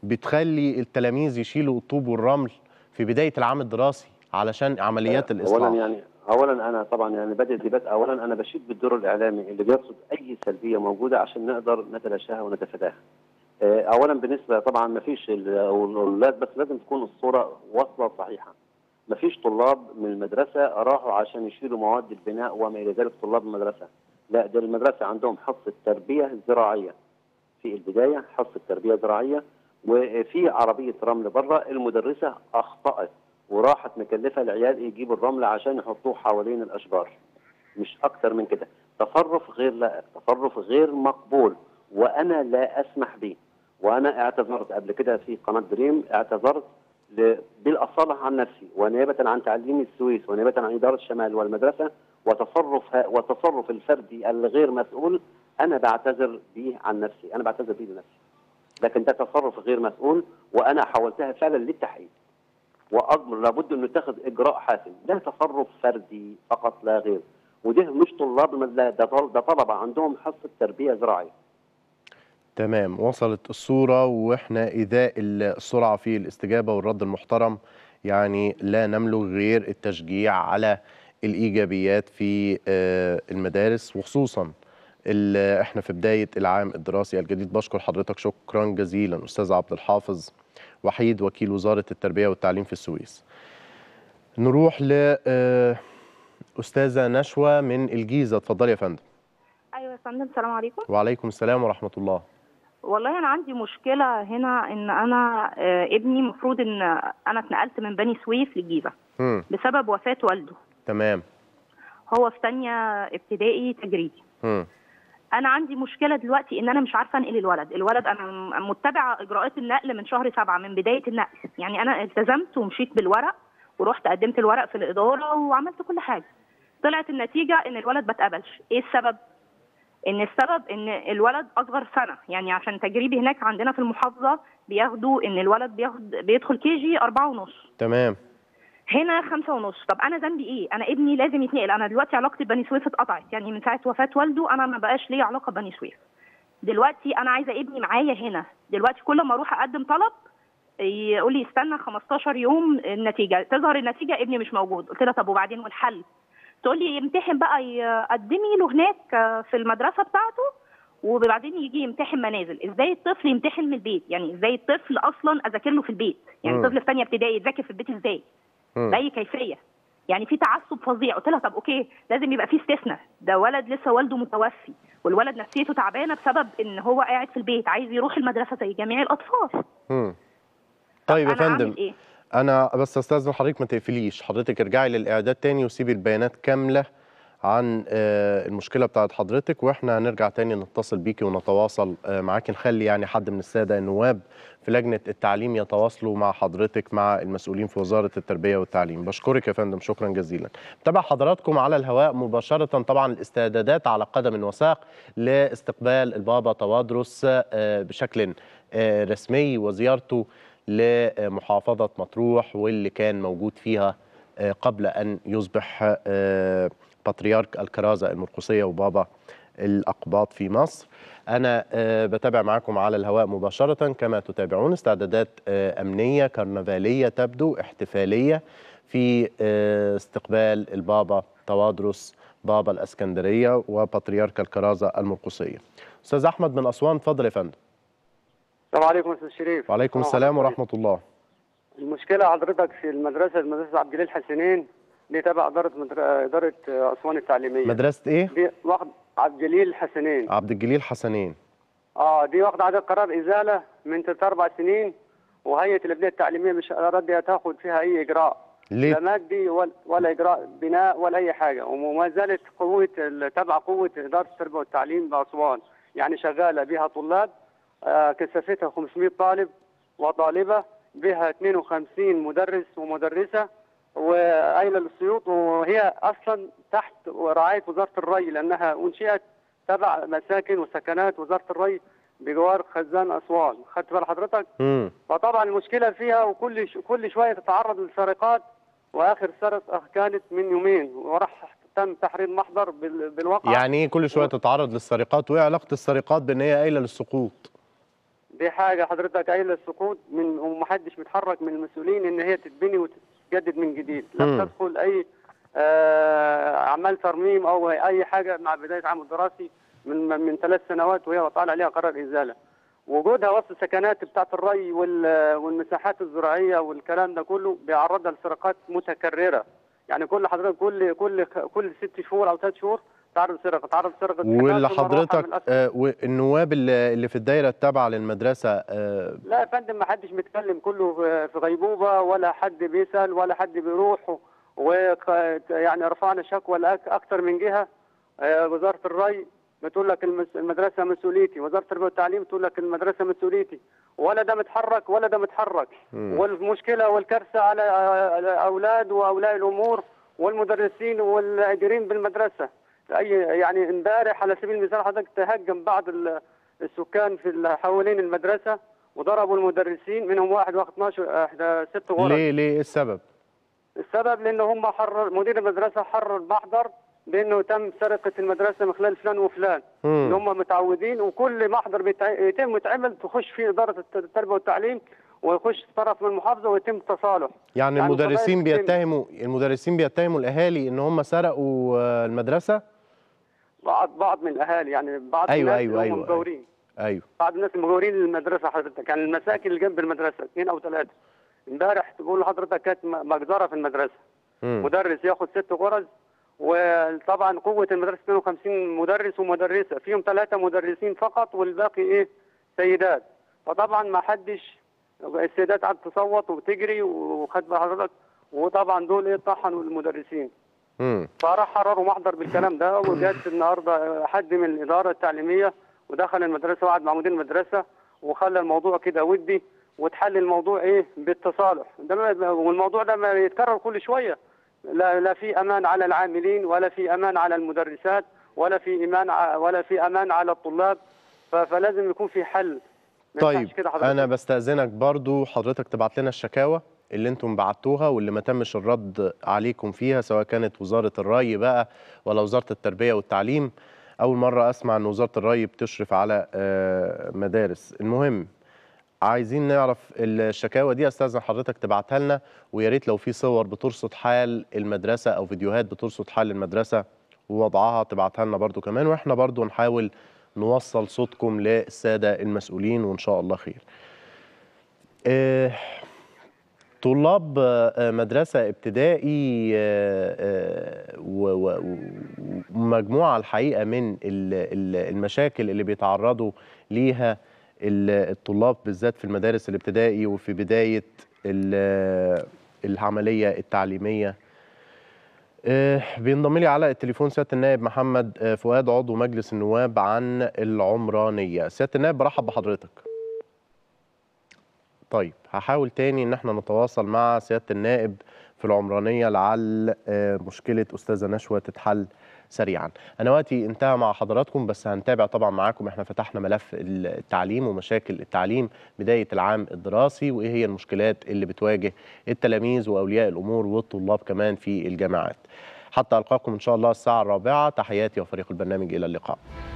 بتخلي التلاميذ يشيلوا الطوب والرمل في بدايه العام الدراسي علشان عمليات الاصلاح اولا يعني اولا انا طبعا يعني بدات دي بس اولا انا بشيد بالدور الاعلامي اللي بيرصد اي سلبيه موجوده عشان نقدر نتلاشاها ونتفاداها. آه، اولا بالنسبه طبعا ما فيش الاولاد بس لازم تكون الصوره واصله صحيحه. ما فيش طلاب من المدرسه راحوا عشان يشيلوا مواد البناء وما الى ذلك طلاب المدرسه. لا ده المدرسه عندهم حصه تربيه زراعيه. في البدايه حصه تربيه زراعيه وفي عربيه رمل بره المدرسه اخطات وراحت مكلفه العيال يجيبوا الرمل عشان يحطوه حوالين الاشجار مش اكتر من كده تصرف غير لائق تصرف غير مقبول وانا لا اسمح به وانا اعتذرت قبل كده في قناه دريم اعتذرت ل- بالاصاله عن نفسي ونيابه عن تعليم السويس ونيابه عن اداره الشمال والمدرسه وتصرف ه- وتصرف الفردي الغير مسؤول انا بعتذر به عن نفسي انا بعتذر به لنفسي لكن ده تصرف غير مسؤول وانا حولتها فعلا للتحقيق واجبر لابد انه يتخذ اجراء حاسم ده تصرف فردي فقط لا غير وده مش طلاب المد- لا، ده طل- ده طلبه عندهم حصه تربيه زراعيه تمام وصلت الصورة وإحنا إذا السرعة في الاستجابة والرد المحترم يعني لا نملك غير التشجيع على الإيجابيات في آه، المدارس وخصوصا ال- إحنا في بداية العام الدراسي الجديد بشكر حضرتك شكرا جزيلا أستاذ عبد الحافظ وحيد وكيل وزارة التربية والتعليم في السويس نروح ل آه، أستاذة نشوى من الجيزة اتفضلي يا فندم ايوه يا فندم السلام عليكم وعليكم السلام ورحمة الله والله انا عندي مشكله هنا ان انا آه، ابني المفروض ان انا اتنقلت من بني سويف للجيزه مم. بسبب وفاه والده تمام هو في تانية ابتدائي تجريدي مم. انا عندي مشكله دلوقتي ان انا مش عارفه انقل الولد الولد انا م- متبعه اجراءات النقل من شهر سبعة من بدايه النقل يعني انا التزمت ومشيت بالورق ورحت قدمت الورق في الاداره وعملت كل حاجه طلعت النتيجه ان الولد ما اتقبلش ايه السبب ان السبب ان الولد اصغر سنه يعني عشان تجريبي هناك عندنا في المحافظه بياخدوا ان الولد بياخد بيدخل كي جي أربعة ونص تمام هنا خمسة ونص طب انا ذنبي ايه انا ابني لازم يتنقل انا دلوقتي علاقتي ببني سويف اتقطعت يعني من ساعه وفاه والده انا ما بقاش ليا علاقه ببني سويف دلوقتي انا عايزه ابني معايا هنا دلوقتي كل ما اروح اقدم طلب يقول لي استنى 15 يوم النتيجه تظهر النتيجه ابني مش موجود قلت لها طب وبعدين والحل تقول لي يمتحن بقى يقدمي له هناك في المدرسه بتاعته وبعدين يجي يمتحن منازل ازاي الطفل يمتحن من البيت يعني ازاي الطفل اصلا اذاكر له في البيت يعني مم. طفل في ثانيه ابتدائي يذاكر في البيت ازاي باي كيفيه يعني في تعصب فظيع قلت لها طب اوكي لازم يبقى في استثناء ده ولد لسه والده متوفي والولد نفسيته تعبانه بسبب ان هو قاعد في البيت عايز يروح المدرسه زي جميع الاطفال مم. طيب يا أنا أعمل فندم إيه؟ انا بس استاذن حضرتك ما تقفليش حضرتك ارجعي للاعداد تاني وسيبي البيانات كامله عن آه، المشكله بتاعت حضرتك واحنا هنرجع تاني نتصل بيكي ونتواصل آه، معاكي نخلي يعني حد من الساده النواب في لجنه التعليم يتواصلوا مع حضرتك مع المسؤولين في وزاره التربيه والتعليم بشكرك يا فندم شكرا جزيلا تابع حضراتكم على الهواء مباشره طبعا الاستعدادات على قدم وساق لاستقبال البابا توادرس آه، بشكل آه، رسمي وزيارته لمحافظة مطروح واللي كان موجود فيها آه، قبل أن يصبح آه، بطريرك الكرازة المرقسية وبابا الأقباط في مصر أنا آه، بتابع معكم على الهواء مباشرة كما تتابعون استعدادات آه، أمنية كرنفالية تبدو احتفالية في آه، استقبال البابا توادرس بابا الأسكندرية وبطريرك الكرازة المرقسية أستاذ أحمد من أسوان تفضل يا فندم السلام عليكم استاذ شريف وعليكم السلام ورحمة الله المشكله حضرتك في المدرسه مدرسه عبد الجليل حسنين دي تبع اداره مدر... اداره اسوان التعليميه مدرسة إيه؟ دي واخد عبد الجليل حسنين عبد الجليل حسنين اه دي واخد عدد قرار ازاله من ثلاث اربع سنين وهيئه الابنيه التعليميه مش راضيه تاخد فيها اي اجراء ليه؟ لا مادي ولا, ولا اجراء بناء ولا اي حاجه وما زالت قوه ال- تبع قوه اداره التربيه والتعليم باسوان يعني شغاله بها طلاب آه كثافتها 500 طالب وطالبه بها 52 مدرس ومدرسه وقايله للسيوط وهي اصلا تحت رعايه وزاره الري لانها انشئت تبع مساكن وسكنات وزاره الري بجوار خزان اسوان خدت بال حضرتك مم. فطبعا المشكله فيها وكل ش... كل شويه تتعرض للسرقات واخر سرقه كانت من يومين وراح تم تحرير محضر بال... بالواقع يعني ايه كل شويه تتعرض للسرقات وايه علاقه السرقات بان هي قايله للسقوط دي حاجه حضرتك قايله السقوط من ومحدش متحرك من المسؤولين ان هي تتبني وتتجدد من جديد مم. لم تدخل اي آه، اعمال ترميم او اي حاجه مع بدايه عام الدراسي من من ثلاث سنوات وهي طالع عليها قرار ازاله وجودها وسط السكنات بتاعه الري وال- والمساحات الزراعيه والكلام ده كله بيعرضها لسرقات متكرره يعني كل حضرتك كل كل كل ست شهور او ثلاث شهور تعرض سرقه تعرض سرقه واللي حماس ومروحة من حضرتك الأسفل. آه، والنواب اللي اللي في الدايره التابعه للمدرسه آه، لا يا فندم ما حدش متكلم كله في- في غيبوبه ولا حد بيسال ولا حد بيروح و يعني رفعنا شكوى لأك- اكتر من جهه آه، وزاره الري بتقول لك المس- المدرسه مسؤوليتي وزاره التربيه والتعليم تقول لك المدرسه مسؤوليتي ولا ده متحرك ولا ده متحرك مم. والمشكله والكارثه على على اولاد واولياء الامور والمدرسين والقادرين بالمدرسه اي يعني امبارح على سبيل المثال حضرتك تهجم بعض ال- السكان في ال- حوالين المدرسه وضربوا المدرسين منهم واحد واخد 12 احدى ست غرف ليه ليه إيه السبب؟ السبب لان هم حرر مدير المدرسه حرر محضر بانه تم سرقه المدرسه من خلال فلان وفلان مم. اللي هم متعودين وكل محضر بيتع- يتم يتعمل تخش فيه اداره الت- التربيه والتعليم ويخش طرف من المحافظه ويتم تصالح يعني يعني المدرسين قضايا كتير. بيتهموا المدرسين بيتهموا الاهالي ان هم سرقوا آه، المدرسه بعض بعض من الاهالي يعني بعض أيوة، الناس أيوة، اللي هم أيوة، مجاورين ايوه بعض الناس المجاورين للمدرسه حضرتك يعني المساكن اللي جنب المدرسه اثنين او ثلاثه امبارح تقول لحضرتك كانت م- مجزره في المدرسه مم. مدرس ياخد ست غرز وطبعا قوه المدرسه 52 مدرس ومدرسه فيهم ثلاثه مدرسين فقط والباقي ايه سيدات فطبعا ما حدش السيدات قعدت تصوت وتجري وخد بال حضرتك وطبعا دول ايه طحنوا المدرسين مم. فراح حرروا محضر بالكلام ده وجات النهارده حد من الاداره التعليميه ودخل المدرسه وقعد مع مدير المدرسه وخلى الموضوع كده ودي وتحل الموضوع ايه بالتصالح ده ما- والموضوع ده ما يتكرر كل شويه لا لا في امان على العاملين ولا في امان على المدرسات ولا في ايمان ع- ولا في امان على الطلاب ف- فلازم يكون في حل ما طيب ينفعش كده حضرتك. انا بستاذنك برضو حضرتك تبعت لنا الشكاوى اللي انتم بعتوها واللي ما تمش الرد عليكم فيها سواء كانت وزاره الري بقى ولا وزاره التربيه والتعليم اول مره اسمع ان وزاره الري بتشرف على آه، مدارس المهم عايزين نعرف الشكاوى دي استاذن حضرتك تبعتها لنا ويا ريت لو في صور بترصد حال المدرسه او فيديوهات بترصد حال المدرسه ووضعها تبعتها لنا برضو كمان واحنا برضو نحاول نوصل صوتكم للساده المسؤولين وان شاء الله خير. آه، طلاب آه، مدرسة ابتدائي آه، آه، و- و- ومجموعة الحقيقة من ال- ال- المشاكل اللي بيتعرضوا ليها ال- الطلاب بالذات في المدارس الابتدائي وفي بداية ال- العملية التعليمية آه، بينضم لي على التليفون سيادة النائب محمد آه، فؤاد عضو مجلس النواب عن العمرانية سيادة النائب برحب بحضرتك طيب هحاول تاني ان احنا نتواصل مع سيادة النائب في العمرانية لعل آه، مشكلة أستاذة نشوى تتحل سريعا أنا وقتي انتهى مع حضراتكم بس هنتابع طبعا معاكم احنا فتحنا ملف التعليم ومشاكل التعليم بداية العام الدراسي وإيه هي المشكلات اللي بتواجه التلاميذ وأولياء الأمور والطلاب كمان في الجامعات حتى ألقاكم إن شاء الله الساعة الرابعة تحياتي وفريق البرنامج إلى اللقاء